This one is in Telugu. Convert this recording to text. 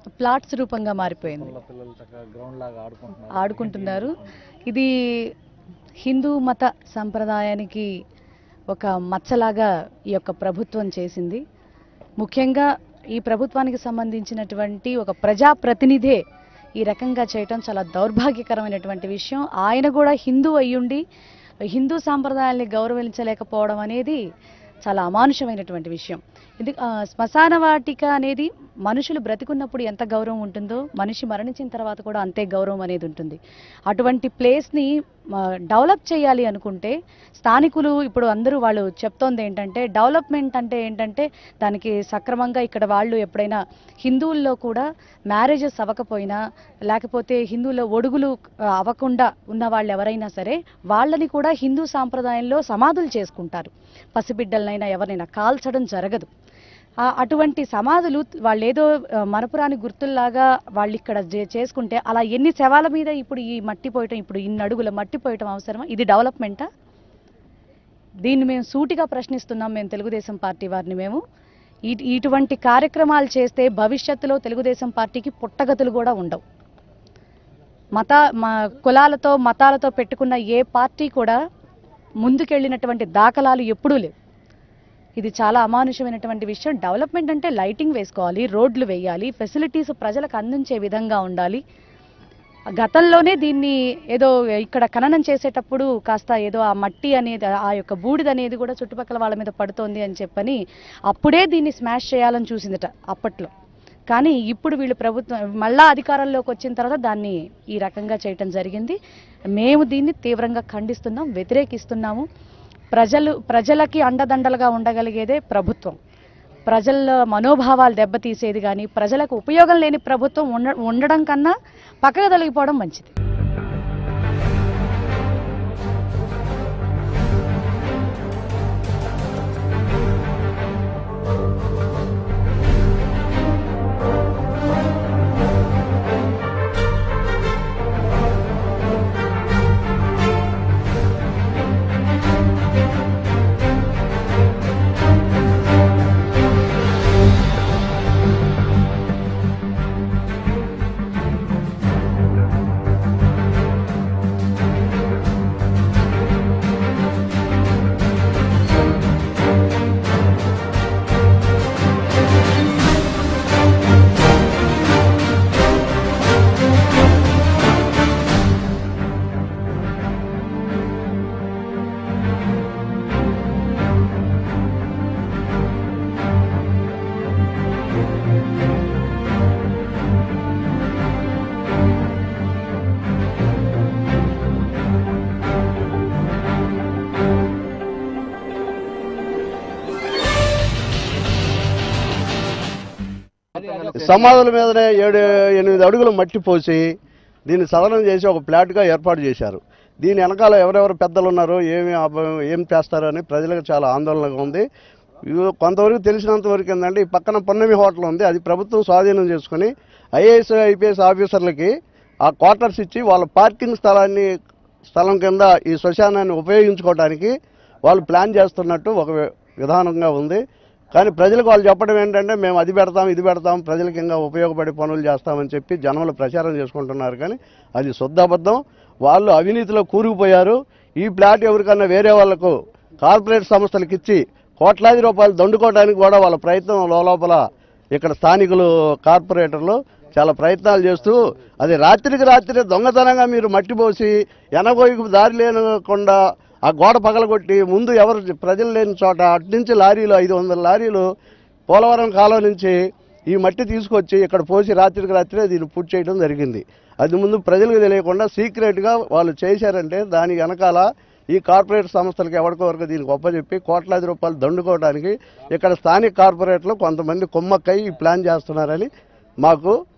ప్లాట్స్ రూపంగా మారిపోయింది పిల్లల పిల్లలు చక్కగా గ్రౌండ్ లాగా ఆడుకుంటున్నారు ఆడుకుంటున్నారు ఇది హిందూ మత సంప్రదాయానికి ఒక మచ్చలాగా ఈ యొక్క ప్రభుత్వం చేసింది ముఖ్యంగా ఈ ప్రభుత్వానికి సంబంధించినటువంటి ఒక ప్రజాప్రతినిధే ఈ రకంగా చేయటం చాలా దౌర్భాగ్యకరమైనటువంటి విషయం ఆయన కూడా హిందూ అయ్యుండి హిందూ సాంప్రదాయాల్ని గౌరవించలేకపోవడం అనేది చాలా అమానుషమైనటువంటి విషయం ఇది ఆ, శ్మశాన వాటిక అనేది మనుషులు బ్రతికున్నప్పుడు ఎంత గౌరవం ఉంటుందో మనిషి మరణించిన తర్వాత కూడా అంతే గౌరవం అనేది ఉంటుంది అటువంటి ప్లేస్ని డెవలప్ చేయాలి అనుకుంటే స్థానికులు ఇప్పుడు అందరూ వాళ్ళు చెప్తోంది ఏంటంటే డెవలప్మెంట్ అంటే ఏంటంటే దానికి సక్రమంగా ఇక్కడ వాళ్ళు ఎప్పుడైనా హిందువుల్లో కూడా మ్యారేజెస్ అవ్వకపోయినా లేకపోతే హిందువుల ఒడుగులు ఆ, అవ్వకుండా ఉన్న వాళ్ళు ఎవరైనా సరే వాళ్ళని కూడా హిందూ సాంప్రదాయంలో సమాధులు చేసుకుంటారు పసిబిడ్డలనైనా ఎవరినైనా కాల్చడం జరగదు ఆ, అటువంటి సమాధులు వాళ్ళు ఏదో ఆ, మరపురాని గుర్తుల్లాగా వాళ్ళు ఇక్కడ చే- చేసుకుంటే అలా ఎన్ని శవాల మీద ఇప్పుడు ఈ మట్టి పోయటం ఇప్పుడు ఇన్ని అడుగుల మట్టి పోయటం అవసరమా ఇది డెవలప్మెంటా దీన్ని మేము సూటిగా ప్రశ్నిస్తున్నాం మేము తెలుగుదేశం పార్టీ వారిని మేము ఈ- ఇటువంటి కార్యక్రమాలు చేస్తే భవిష్యత్తులో తెలుగుదేశం పార్టీకి పుట్టగతులు కూడా ఉండవు మత మా కులాలతో మతాలతో పెట్టుకున్న ఏ పార్టీ కూడా ముందుకెళ్ళినటువంటి దాఖలాలు ఎప్పుడూ లేవు ఇది చాలా అమానుషమైనటువంటి విషయం డెవలప్మెంట్ అంటే లైటింగ్ వేసుకోవాలి రోడ్లు వేయాలి ఫెసిలిటీస్ ప్రజలకు అందించే విధంగా ఉండాలి గతంలోనే దీన్ని ఏదో ఇక్కడ ఖననం చేసేటప్పుడు కాస్త ఏదో ఆ మట్టి అనేది ఆ యొక్క బూడిద అనేది కూడా చుట్టుపక్కల వాళ్ళ మీద పడుతోంది అని చెప్పని అప్పుడే దీన్ని స్మాష్ చేయాలని చూసిందట అప్పట్లో కానీ ఇప్పుడు వీళ్ళు ప్రభుత్వం మళ్ళా అధికారంలోకి వచ్చిన తర్వాత దాన్ని ఈ రకంగా చేయటం జరిగింది మేము దీన్ని తీవ్రంగా ఖండిస్తున్నాం వ్యతిరేకిస్తున్నాము ప్రజలు ప్రజలకి అండదండలుగా ఉండగలిగేదే ప్రభుత్వం ప్రజల మనోభావాలు దెబ్బతీసేది కానీ ప్రజలకు ఉపయోగం లేని ప్రభుత్వం ఉండ ఉండడం కన్నా పక్కకు తొలగిపోవడం మంచిది సమాధుల మీదనే ఏడు ఎనిమిది అడుగులు మట్టి పోసి దీన్ని సదనం చేసి ఒక ప్లాట్గా ఏర్పాటు చేశారు దీని వెనకాల ఎవరెవరు పెద్దలు ఉన్నారో ఏమి అబ- ఏం చేస్తారో అని ప్రజలకు చాలా ఆందోళనగా ఉంది ఇవి కొంతవరకు తెలిసినంత వరకు ఏంటంటే ఈ పక్కన పొన్నమి హోటల్ ఉంది అది ప్రభుత్వం స్వాధీనం చేసుకుని ఐఏఎస్ ఐపీఎస్ ఆఫీసర్లకి ఆ క్వార్టర్స్ ఇచ్చి వాళ్ళ పార్కింగ్ స్థలాన్ని స్థలం కింద ఈ శ్మశానాన్ని ఉపయోగించుకోవడానికి వాళ్ళు ప్లాన్ చేస్తున్నట్టు ఒక వి- విధానంగా ఉంది కానీ ప్రజలకు వాళ్ళు చెప్పడం ఏంటంటే మేము అది పెడతాం ఇది పెడతాం ప్రజలకు ఇంకా ఉపయోగపడే పనులు చేస్తామని చెప్పి జనములు ప్రచారం చేసుకుంటున్నారు కానీ అది శుద్ధబద్ధం వాళ్ళు అవినీతిలో కూరుకుపోయారు ఈ ప్లాట్ ఎవరికన్నా వేరే వాళ్ళకు కార్పొరేట్ సంస్థలకు ఇచ్చి కోట్లాది రూపాయలు దండుకోవడానికి కూడా వాళ్ళ ప్రయత్నం లోపల ఇక్కడ స్థానికులు కార్పొరేటర్లు చాలా ప్రయత్నాలు చేస్తూ అది రాత్రికి రాత్రి దొంగతనంగా మీరు మట్టి పోసి ఎనగోయికు దారి లేనకుండా ఆ గోడ పగలగొట్టి ముందు ఎవరు ప్రజలు లేని చోట అటు నుంచి లారీలు ఐదు వందల లారీలు పోలవరం కాలం నుంచి ఈ మట్టి తీసుకొచ్చి ఇక్కడ పోసి రాత్రికి రాత్రే దీన్ని పూర్తి చేయడం జరిగింది అది ముందు ప్రజలకు తెలియకుండా సీక్రెట్గా వాళ్ళు చేశారంటే దాని వెనకాల ఈ కార్పొరేట్ సంస్థలకు ఎవరికో వరకు దీనికి ఒప్పచెప్పి కోట్లాది రూపాయలు దండుకోవడానికి ఇక్కడ స్థానిక కార్పొరేట్లు కొంతమంది కుమ్మక్కై ఈ ప్లాన్ చేస్తున్నారని మాకు